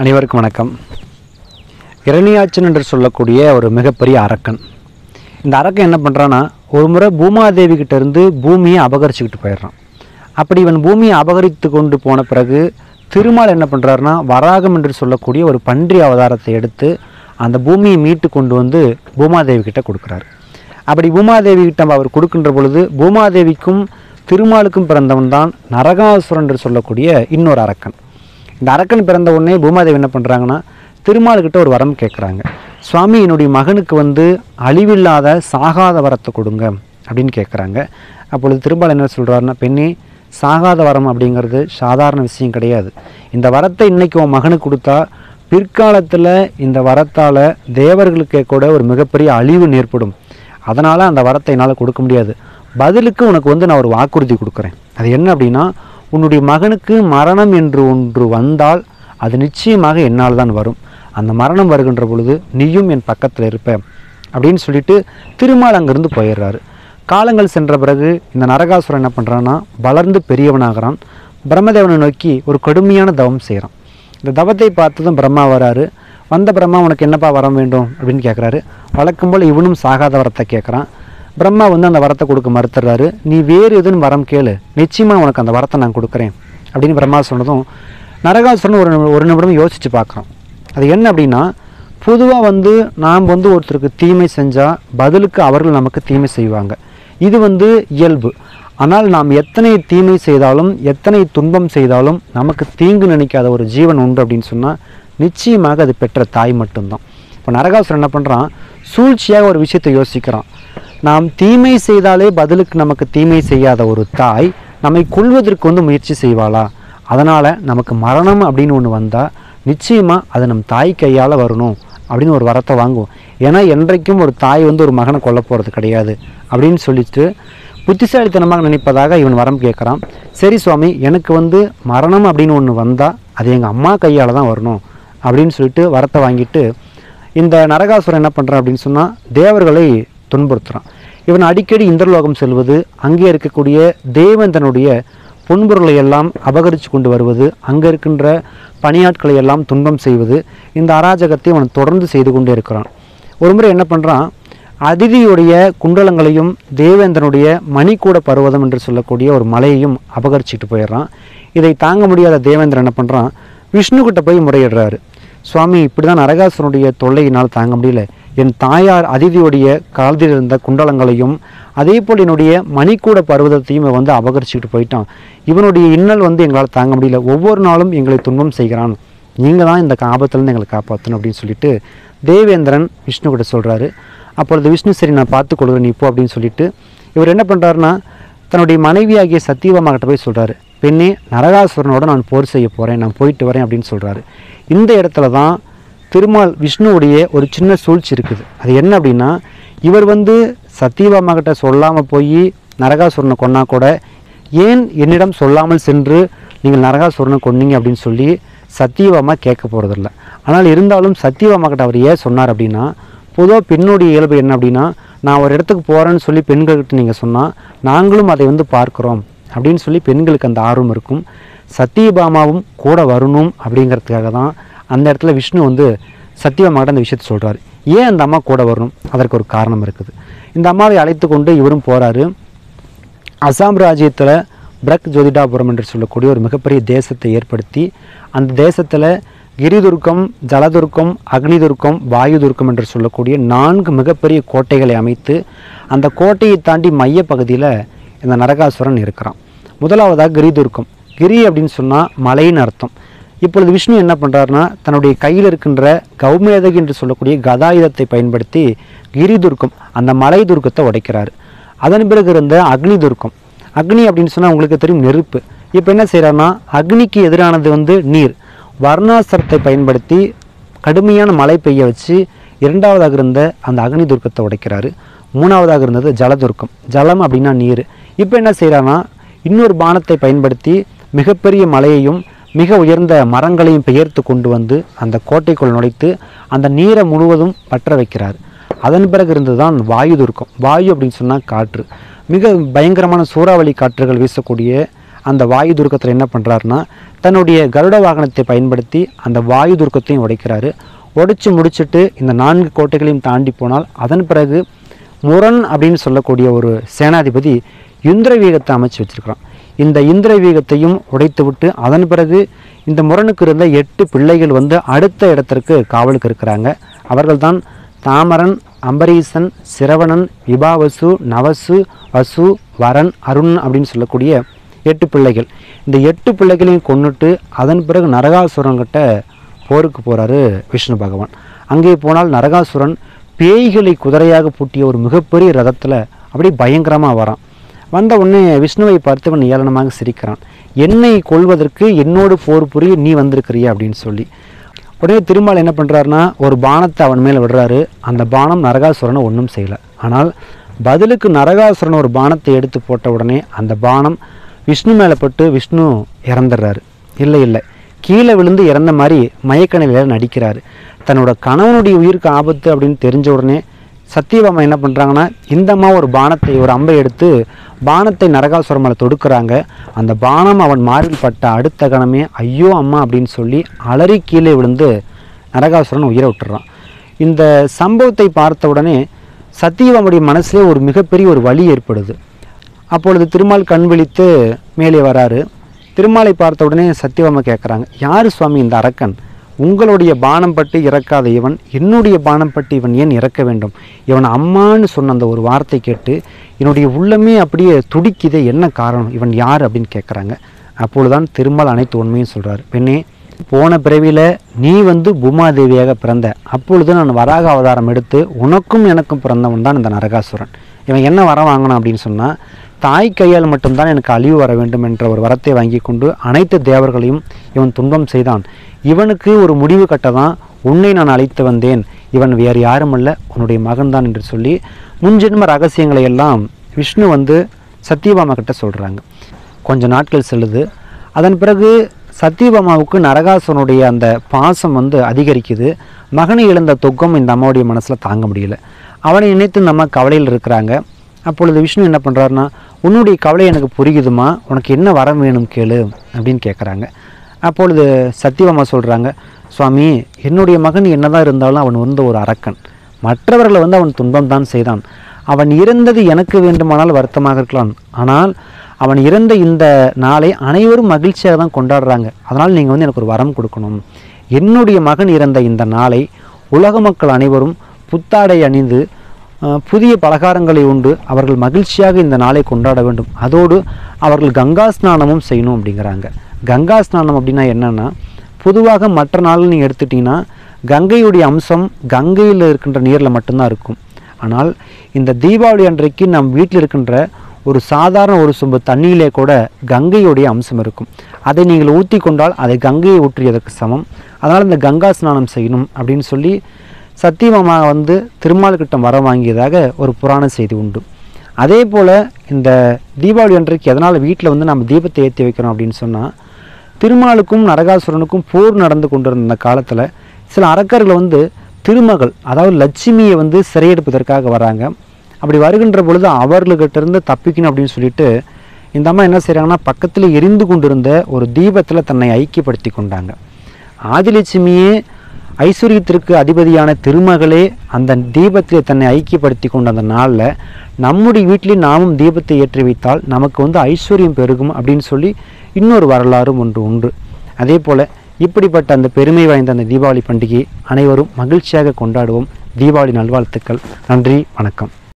அனைவருக்கும் வணக்கம் இரணியாச்சன் என்று சொல்லக்கூடிய ஒரு மிகப்பெரிய அரக்கன் இந்த அரக்கன் என்ன பண்ணுறான்னா ஒரு முறை பூமாதேவி கிட்ட இருந்து பூமியை அபகரிச்சுக்கிட்டு போயிடுறான் அப்படி இவன் பூமியை அபகரித்து கொண்டு போன பிறகு திருமால் என்ன பண்ணுறாருன்னா வராகம் என்று சொல்லக்கூடிய ஒரு பன்றி அவதாரத்தை எடுத்து அந்த பூமியை மீட்டு கொண்டு வந்து பூமாதேவி கிட்ட கொடுக்குறாரு அப்படி பூமாதேவி கிட்ட அவர் கொடுக்கின்ற பொழுது பூமாதேவிக்கும் திருமாலுக்கும் பிறந்தவன் தான் நரகாசுரன் என்று சொல்லக்கூடிய இன்னொரு அரக்கன் இந்த அரக்கன் பிறந்த உடனே பூமாதேவி என்ன பண்ணுறாங்கன்னா திருமால்கிட்ட ஒரு வரம் கேட்குறாங்க சுவாமி என்னுடைய மகனுக்கு வந்து அழிவில்லாத சாகாத வரத்தை கொடுங்க அப்படின்னு கேட்குறாங்க அப்பொழுது திருமால் என்ன சொல்கிறாருன்னா பெண்ணே சாகாத வரம் அப்படிங்கிறது சாதாரண விஷயம் கிடையாது இந்த வரத்தை இன்னைக்கு உன் மகனுக்கு கொடுத்தா பிற்காலத்தில் இந்த வரத்தால் தேவர்களுக்கே கூட ஒரு மிகப்பெரிய அழிவு ஏற்படும் அதனால் அந்த வரத்தை என்னால் கொடுக்க முடியாது பதிலுக்கு உனக்கு வந்து நான் ஒரு வாக்குறுதி கொடுக்குறேன் அது என்ன அப்படின்னா உன்னுடைய மகனுக்கு மரணம் என்று ஒன்று வந்தால் அது நிச்சயமாக என்னால் தான் வரும் அந்த மரணம் வருகின்ற பொழுது நீயும் என் பக்கத்தில் இருப்ப அப்படின்னு சொல்லிட்டு திருமால் அங்கிருந்து போயிடுறாரு காலங்கள் சென்ற பிறகு இந்த நரகாசுரன் என்ன பண்ணுறான்னா வளர்ந்து பெரியவனாகிறான் பிரம்மதேவனை நோக்கி ஒரு கடுமையான தவம் செய்கிறான் இந்த தவத்தை பார்த்ததும் பிரம்மா வராரு வந்த பிரம்மா உனக்கு என்னப்பா வரம் வேண்டும் அப்படின்னு கேட்குறாரு வழக்கம் போல் இவனும் சாகாத வரத்தை கேட்குறான் பிரம்மா வந்து அந்த வரத்தை கொடுக்க மறுத்துறாரு நீ வேறு எதுன்னு வரம் கேளு நிச்சயமாக உனக்கு அந்த வரத்தை நான் கொடுக்குறேன் அப்படின்னு பிரம்மா சொன்னதும் நரகாசுரன் ஒரு நிமி- ஒரு நிமிடம் யோசித்து பார்க்குறான் அது என்ன அப்படின்னா பொதுவாக வந்து நாம் வந்து ஒருத்தருக்கு தீமை செஞ்சால் பதிலுக்கு அவர்கள் நமக்கு தீமை செய்வாங்க இது வந்து இயல்பு ஆனால் நாம் எத்தனை தீமை செய்தாலும் எத்தனை துன்பம் செய்தாலும் நமக்கு தீங்கு நினைக்காத ஒரு ஜீவன் உண்டு அப்படின்னு சொன்னால் நிச்சயமாக அது பெற்ற தாய் மட்டும்தான் இப்போ நரகாசுரன் என்ன பண்ணுறான் சூழ்ச்சியாக ஒரு விஷயத்தை யோசிக்கிறான் நாம் தீமை செய்தாலே பதிலுக்கு நமக்கு தீமை செய்யாத ஒரு தாய் நம்மை கொள்வதற்கு வந்து முயற்சி செய்வாளா அதனால் நமக்கு மரணம் அப்படின்னு ஒன்று வந்தால் நிச்சயமாக அது நம் தாய் கையால் வரணும் அப்படின்னு ஒரு வரத்தை வாங்குவோம் ஏன்னா என்றைக்கும் ஒரு தாய் வந்து ஒரு மகனை கொல்ல போகிறது கிடையாது அப்படின்னு சொல்லிட்டு புத்திசாலித்தனமாக நினைப்பதாக இவன் வரம் கேட்குறான் சரி சுவாமி எனக்கு வந்து மரணம் அப்படின்னு ஒன்று வந்தால் அது எங்கள் அம்மா கையால் தான் வரணும் அப்படின்னு சொல்லிட்டு வரத்தை வாங்கிட்டு இந்த நரகாசுரன் என்ன பண்ணுறான் அப்படின்னு சொன்னால் தேவர்களை துன்புறுத்துறான் இவன் அடிக்கடி இந்திரலோகம் செல்வது அங்கே இருக்கக்கூடிய தேவேந்திரனுடைய பொன்பொருளை எல்லாம் அபகரித்து கொண்டு வருவது அங்கே இருக்கின்ற பணியாட்களை எல்லாம் துன்பம் செய்வது இந்த அராஜகத்தை அவன் தொடர்ந்து செய்து கொண்டே இருக்கிறான் ஒரு முறை என்ன பண்ணுறான் அதிதியுடைய குண்டலங்களையும் தேவேந்திரனுடைய மணிக்கூட பர்வதம் என்று சொல்லக்கூடிய ஒரு மலையையும் அபகரிச்சிட்டு போயிடுறான் இதை தாங்க முடியாத தேவேந்திரன் என்ன பண்ணுறான் விஷ்ணுக்கிட்ட போய் முறையிடுறாரு சுவாமி இப்படி தான் நரகாசுரனுடைய தொல்லையினால் தாங்க முடியல என் தாயார் அதிதியுடைய காலத்தில் இருந்த குண்டலங்களையும் அதே போல் என்னுடைய மணிக்கூட பர்வதத்தையும் இவன் வந்து அபகரிச்சுக்கிட்டு போயிட்டான் இவனுடைய இன்னல் வந்து எங்களால் தாங்க முடியல ஒவ்வொரு நாளும் எங்களை துன்பம் செய்கிறான் நீங்கள் தான் இந்த ஆபத்துலேருந்து எங்களை காப்பாற்றணும் அப்படின்னு சொல்லிட்டு தேவேந்திரன் விஷ்ணு கிட்ட சொல்கிறாரு அப்பொழுது விஷ்ணு சரி நான் பார்த்துக்கொள்கிறேன் நீ போ அப்படின்னு சொல்லிட்டு இவர் என்ன பண்ணுறாருன்னா தன்னுடைய மனைவியாகிய சத்தியபாமா கிட்ட போய் சொல்கிறாரு பெண்ணே நரகாசுரனோட நான் போர் செய்ய போகிறேன் நான் போயிட்டு வரேன் அப்படின்னு சொல்கிறாரு இந்த இடத்துல தான் திருமால் விஷ்ணுவுடைய ஒரு சின்ன சூழ்ச்சி இருக்குது அது என்ன அப்படின்னா இவர் வந்து சத்தியபாமா கிட்ட சொல்லாமல் போய் நரகாசுரனை கொன்னா கூட ஏன் என்னிடம் சொல்லாமல் சென்று நீங்கள் நரகாசுரனை கொன்னீங்க அப்படின்னு சொல்லி சத்தியபாமா கேட்க போகிறதில்ல ஆனால் இருந்தாலும் சத்தியபாமா கிட்ட அவர் ஏன் சொன்னார் அப்படின்னா பொதுவாக பெண்ணுடைய இயல்பு என்ன அப்படின்னா நான் ஒரு இடத்துக்கு போகிறேன்னு சொல்லி பெண்கள்கிட்ட நீங்கள் சொன்னால் நாங்களும் அதை வந்து பார்க்குறோம் அப்படின்னு சொல்லி பெண்களுக்கு அந்த ஆர்வம் இருக்கும் சத்தியபாமாவும் கூட வரணும் அப்படிங்கிறதுக்காக தான் அந்த இடத்துல விஷ்ணு வந்து சத்தியபாமாட்ட அந்த விஷயத்தை சொல்கிறாரு ஏன் அந்த அம்மா கூட வரணும் அதற்கு ஒரு காரணம் இருக்குது இந்த அம்மாவை அழைத்து கொண்டு இவரும் போகிறாரு அசாம் ராஜ்யத்தில் பிரக் ஜோதிடாபுரம் என்று சொல்லக்கூடிய ஒரு மிகப்பெரிய தேசத்தை ஏற்படுத்தி அந்த தேசத்தில் கிரிதுர்க்கம் ஜலதுர்க்கம் அக்னிதுர்க்கம் வாயுதுர்க்கம் என்று சொல்லக்கூடிய நான்கு மிகப்பெரிய கோட்டைகளை அமைத்து அந்த கோட்டையை தாண்டி மைய பகுதியில் இந்த நரகாசுரன் இருக்கிறான் முதலாவதாக கிரிதுர்க்கம் கிரி அப்படின்னு சொன்னால் மலைன்னு அர்த்தம் இப்பொழுது விஷ்ணு என்ன பண்ணுறாருன்னா தன்னுடைய கையில் இருக்கின்ற கௌமேதகி என்று சொல்லக்கூடிய கதாயுதத்தை பயன்படுத்தி கிரி துர்க்கம் அந்த மலை துர்க்கத்தை உடைக்கிறாரு அதன் பிறகு இருந்த அக்னி துர்க்கம் அக்னி அப்படின்னு சொன்னால் உங்களுக்கு தெரியும் நெருப்பு இப்போ என்ன செய்கிறாருன்னா அக்னிக்கு எதிரானது வந்து நீர் வர்ணாஸ்திரத்தை பயன்படுத்தி கடுமையான மழை பெய்ய வச்சு இரண்டாவதாக இருந்த அந்த அக்னி துர்க்கத்தை உடைக்கிறாரு மூணாவதாக இருந்தது ஜலதுர்க்கம் ஜலம் அப்படின்னா நீர் இப்போ என்ன செய்கிறாருன்னா இன்னொரு பானத்தை பயன்படுத்தி மிகப்பெரிய மலையையும் மிக உயர்ந்த மரங்களையும் பெயர்த்து கொண்டு வந்து அந்த கோட்டைக்குள் நுழைத்து அந்த நீரை முழுவதும் பற்ற வைக்கிறார் அதன் பிறகு இருந்துதான் வாயு துர்க்கம் வாயு அப்படின்னு சொன்னால் காற்று மிக பயங்கரமான சூறாவளி காற்றுகள் வீசக்கூடிய அந்த வாயு துர்க்கத்தில் என்ன பண்ணுறாருன்னா தன்னுடைய கருட வாகனத்தை பயன்படுத்தி அந்த வாயு துர்க்கத்தையும் உடைக்கிறாரு உடைச்சு முடிச்சுட்டு இந்த நான்கு கோட்டைகளையும் தாண்டி போனால் அதன் பிறகு முரண் அப்படின்னு சொல்லக்கூடிய ஒரு சேனாதிபதி இந்திர வீகத்தை அமைச்சு வச்சிருக்கிறான் இந்த இந்திர வீகத்தையும் உடைத்து விட்டு அதன் பிறகு இந்த முரணுக்கு இருந்த எட்டு பிள்ளைகள் வந்து அடுத்த இடத்திற்கு காவலுக்கு இருக்கிறாங்க அவர்கள்தான் தாமரன் அம்பரீசன் சிரவணன் விபாவசு நவசு வசு வரன் அருண் அப்படின்னு சொல்லக்கூடிய எட்டு பிள்ளைகள் இந்த எட்டு பிள்ளைகளையும் கொன்னுட்டு அதன் பிறகு நரகாசுரங்கிட்ட போருக்கு போகிறாரு விஷ்ணு பகவான் அங்கே போனால் நரகாசுரன் பேய்களை குதிரையாக பூட்டிய ஒரு மிகப்பெரிய ரதத்தில் அப்படியே பயங்கரமாக வரான் வந்த உடனே விஷ்ணுவை பார்த்து இவன் ஏளனமாக சிரிக்கிறான் என்னை கொள்வதற்கு என்னோடு போர் புரிய நீ வந்திருக்கிறியா அப்படின்னு சொல்லி உடனே திருமால் என்ன பண்ணுறாருன்னா ஒரு பானத்தை அவன் மேலே விடுறாரு அந்த பானம் நரகாசுரனை ஒன்றும் செய்யலை ஆனால் பதிலுக்கு நரகாசுரன் ஒரு பானத்தை எடுத்து போட்ட உடனே அந்த பானம் விஷ்ணு மேலே பட்டு விஷ்ணு இறந்துடுறாரு இல்லை இல்லை கீழே விழுந்து இறந்த மாதிரி மயக்க நிலையில் நடிக்கிறாரு தன்னோட கணவனுடைய உயிருக்கு ஆபத்து அப்படின்னு தெரிஞ்ச உடனே சத்தியபாமா என்ன பண்ணுறாங்கன்னா இந்த அம்மா ஒரு பானத்தை ஒரு அம்பை எடுத்து பானத்தை நரகாசுரம் மேலே தொடுக்கிறாங்க அந்த பானம் அவன் மார்பில் பட்ட அடுத்த கணமே ஐயோ அம்மா அப்படின்னு சொல்லி அலறி கீழே விழுந்து நரகாசுரன் உயிரை விட்டுறான் இந்த சம்பவத்தை பார்த்த உடனே சத்தியபாமுடைய மனசுல ஒரு மிகப்பெரிய ஒரு வலி ஏற்படுது அப்பொழுது திருமால் கண் விழித்து மேலே வராரு திருமாலை பார்த்த உடனே சத்தியபாமா கேட்குறாங்க யார் சுவாமி இந்த அரக்கன் உங்களுடைய பானம் பட்டு இறக்காத இவன் என்னுடைய பானம் பட்டு இவன் ஏன் இறக்க வேண்டும் இவன் அம்மான்னு சொன்ன அந்த ஒரு வார்த்தை கேட்டு என்னுடைய உள்ளமே அப்படியே துடிக்குதே என்ன காரணம் இவன் யார் அப்படின்னு கேட்குறாங்க அப்பொழுதுதான் திருமால் அனைத்து உண்மையும் சொல்கிறார் பெண்ணே போன பிறவியில் நீ வந்து பூமாதேவியாக பிறந்த அப்பொழுது நான் வராக அவதாரம் எடுத்து உனக்கும் எனக்கும் பிறந்தவன் தான் இந்த நரகாசுரன் இவன் என்ன வரம் வாங்கினான் அப்படின்னு சொன்னால் தாய் கையால் மட்டும்தான் எனக்கு அழிவு வர வேண்டும் என்ற ஒரு வரத்தை வாங்கி கொண்டு அனைத்து தேவர்களையும் இவன் துன்பம் செய்தான் இவனுக்கு ஒரு முடிவு கட்ட தான் உன்னை நான் அழைத்து வந்தேன் இவன் வேறு யாருமல்ல உன்னுடைய மகன்தான் என்று சொல்லி முன்ஜென்ம ரகசியங்களை எல்லாம் விஷ்ணு வந்து சத்தியபாமா கிட்ட சொல்கிறாங்க கொஞ்ச நாட்கள் செல்லுது அதன் பிறகு சத்தியபாமாவுக்கு நரகாசுரனுடைய அந்த பாசம் வந்து அதிகரிக்குது மகனை இழந்த துக்கம் இந்த அம்மாவுடைய மனசில் தாங்க முடியல அவனை நினைத்து இந்த அம்மா கவலையில் இருக்கிறாங்க அப்பொழுது விஷ்ணு என்ன பண்ணுறாருன்னா உன்னுடைய கவலை எனக்கு புரியுதுமா உனக்கு என்ன வரம் வேணும் கேளு அப்படின்னு கேட்குறாங்க அப்பொழுது சத்தியபாமா சொல்கிறாங்க சுவாமி என்னுடைய மகன் என்னதான் இருந்தாலும் அவன் வந்து ஒரு அரக்கன் மற்றவர்களை வந்து அவன் துன்பம் தான் செய்தான் அவன் இறந்தது எனக்கு வேண்டுமானால் வருத்தமாக இருக்கலாம் ஆனால் அவன் இறந்த இந்த நாளை அனைவரும் மகிழ்ச்சியாக தான் கொண்டாடுறாங்க அதனால் நீங்கள் வந்து எனக்கு ஒரு வரம் கொடுக்கணும் என்னுடைய மகன் இறந்த இந்த நாளை உலக மக்கள் அனைவரும் புத்தாடை அணிந்து அஹ், புதிய பலகாரங்களை உண்டு அவர்கள் மகிழ்ச்சியாக இந்த நாளை கொண்டாட வேண்டும் அதோடு அவர்கள் கங்கா ஸ்நானமும் செய்யணும் அப்படிங்கிறாங்க கங்கா ஸ்நானம் அப்படின்னா என்னன்னா பொதுவாக மற்ற நாளில் நீங்கள் எடுத்துட்டிங்கன்னா கங்கையுடைய அம்சம் கங்கையில் இருக்கின்ற நீரில் மட்டும்தான் இருக்கும் ஆனால் இந்த தீபாவளி அன்றைக்கு நம் வீட்டில் இருக்கின்ற ஒரு சாதாரண ஒரு சொம்பு தண்ணியிலே கூட கங்கையுடைய அம்சம் இருக்கும் அதை நீங்கள் ஊற்றி கொண்டால் அதை கங்கையை ஊற்றியதற்கு சமம் அதனால் இந்த கங்கா ஸ்நானம் செய்யணும் அப்படின்னு சொல்லி சத்தியமாமா வந்து திருமால்கிட்ட வர வாங்கியதாக ஒரு புராண செய்தி உண்டு அதே போல் இந்த தீபாவளி அன்றைக்கு எதனால் வீட்டில் வந்து நம்ம தீபத்தை ஏற்றி வைக்கிறோம் அப்படின்னு சொன்னால் திருமாலுக்கும் நரகாசுரனுக்கும் போர் நடந்து கொண்டிருந்த அந்த காலத்தில் சில அரக்கர்கள் வந்து திருமகள் அதாவது லட்சுமியை வந்து சிறையெடுப்பதற்காக வராங்க அப்படி வருகின்ற பொழுது அவர்கள்கிட்ட இருந்து தப்பிக்கணும் அப்படின்னு சொல்லிட்டு இந்த அம்மா என்ன செய்கிறாங்கன்னா பக்கத்தில் எரிந்து கொண்டிருந்த ஒரு தீபத்தில் தன்னை ஐக்கியப்படுத்தி கொண்டாங்க ஆதிலட்சுமியே ஐஸ்வர்யத்திற்கு அதிபதியான திருமகளே அந்த தீபத்திலே தன்னை ஐக்கியப்படுத்தி கொண்ட அந்த நாளில் நம்முடைய வீட்டிலே நாமும் தீபத்தை ஏற்றி வைத்தால் நமக்கு வந்து ஐஸ்வர்யம் பெருகும் அப்படின்னு சொல்லி இன்னொரு வரலாறும் ஒன்று உண்டு அதே போல் இப்படிப்பட்ட அந்த பெருமை வாய்ந்த அந்த தீபாவளி பண்டிகையை அனைவரும் மகிழ்ச்சியாக கொண்டாடுவோம் தீபாவளி நல்வாழ்த்துக்கள் நன்றி வணக்கம்